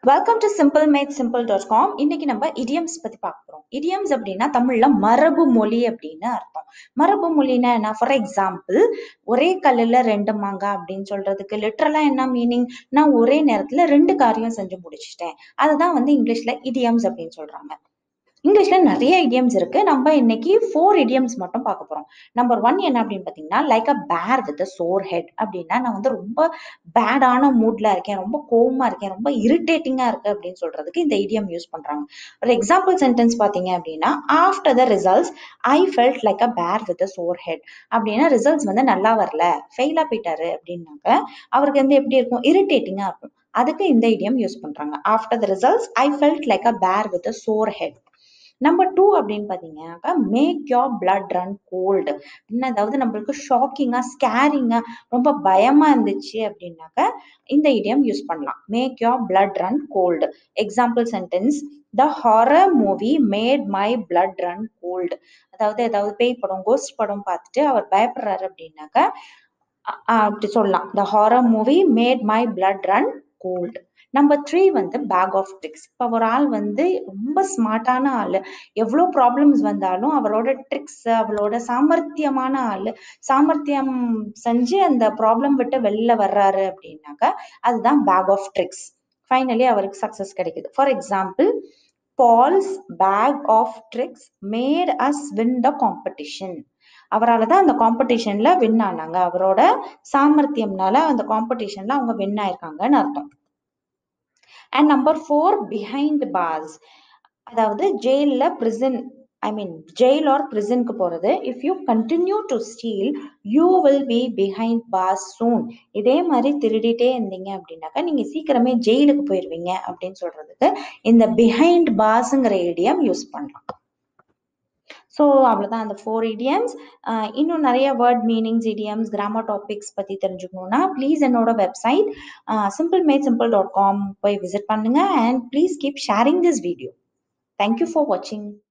welcome to simple made simple dot com இன்னைக்கு நம்ம idioms பத்தி பார்க்க போறோம் இடியம்ஸ் அப்படின்னா தமிழ்ல மரபு மொழி அப்படின்னு அர்த்தம் மரபு மொழினா என்ன ஃபார் எக்ஸாம்பிள் ஒரே கல்லுல ரெண்டு மாங்காய் அப்படின்னு சொல்றதுக்கு லிட்டரலா என்ன மீனிங் நான் ஒரே நேரத்துல ரெண்டு காரியம் செஞ்சு முடிச்சிட்டேன் அதுதான் வந்து இங்கிலீஷ்ல இடியம்ஸ் அப்படின்னு சொல்றாங்க இங்கிலீஷ்ல நிறைய இடியம்ஸ் இருக்கு நம்ம இன்னைக்கு ஃபோர் இடியம்ஸ் மட்டும் பார்க்க போறோம் நம்பர் ஒன் என்ன அப்படின்னு பாத்தீங்கன்னா like a bear with sore head அப்படின்னா நான் வந்து ரொம்ப பேடான மூட்ல இருக்கேன் ரொம்ப கோவமா இருக்கேன் ரொம்ப இரிட்டேட்டிங்கா இருக்கு அப்படின்னு சொல்றதுக்கு இந்த இடியம் யூஸ் பண்றாங்க ஒரு எக்ஸாம்பிள் சென்டென்ஸ் பாத்தீங்க அப்படின்னா after the results I felt like a bear with sore head அப்படின்னா ரிசல்ட்ஸ் வந்து நல்லா வரல ஃபெயிலா போயிட்டாரு அப்படின்னாக்க அவருக்கு வந்து எப்படி இருக்கும் இரிட்டேட்டிங்கா இருக்கும் அதுக்கு இந்த இடியம் யூஸ் பண்றாங்க after the results I felt like a bear with sore head number two அப்படின்னு பார்த்தீங்கன்னாக்கா make your blood run cold அப்படின்னு அதாவது நம்மளுக்கு ஷாக்கிங்கா ஸ்கேரிங்கா ரொம்ப பயமா இருந்துச்சு அப்படின்னாக்க இந்த இடியம் யூஸ் பண்ணலாம் make your blood run cold example sentence the horror movie made my blood run cold அதாவது ஏதாவது பேய் படம் கோஸ்ட் படம் பார்த்துட்டு அவர் பயப்படுறாரு அப்படின்னாக்க அப்படி சொல்லலாம் the horror movie made my blood run cold number three வந்து பேக் ஆஃப் ட்ரிக்ஸ் இப்போ ஒரு ஆள் வந்து ரொம்ப ஸ்மார்ட்டான ஆள் எவ்வளோ ப்ராப்ளம்ஸ் வந்தாலும் அவரோட ட்ரிக்ஸ் அவளோட சாமர்த்தியமான ஆள் சாமர்த்தியம் செஞ்சு அந்த ப்ராப்ளம் விட்டு வெளில வர்றாரு அப்படின்னாக்கா அதுதான் பேக் ஆஃப் ட்ரிக்ஸ் ஃபைனலி அவருக்கு சக்ஸஸ் கிடைக்குது for example Paul's bag of tricks made us win the competition அவரால் தான் அந்த காம்படிஷன்ல வின் ஆனாங்க அவரோட சாமர்த்தியம்னால அந்த காம்படிஷன்ல அவங்க வின் ஆயிருக்காங்கன்னு அர்த்தம் and number four behind bars அதாவது ஜெயிலில் prison I mean jail or பிரிசனுக்கு போகிறது if you continue to steal you will be behind bars soon இதே மாதிரி திருடிட்டே இருந்தீங்க அப்படின்னாக்கா நீங்கள் சீக்கிரமே ஜெயிலுக்கு போயிடுவீங்க அப்படின்னு சொல்றதுக்கு இந்த பிஹைண்ட் பார்ஸுங்கிற ஐடியம் யூஸ் பண்ணலாம் ஸோ அவ்வளோதான் அந்த ஃபோர் இடியம்ஸ் இன்னும் நிறைய word meanings idioms grammar topics பற்றி தெரிஞ்சுக்கணுன்னா ப்ளீஸ் என்னோட website simple made simple dot com போய் விசிட் பண்ணுங்க and please keep sharing this video thank you for வாட்சிங்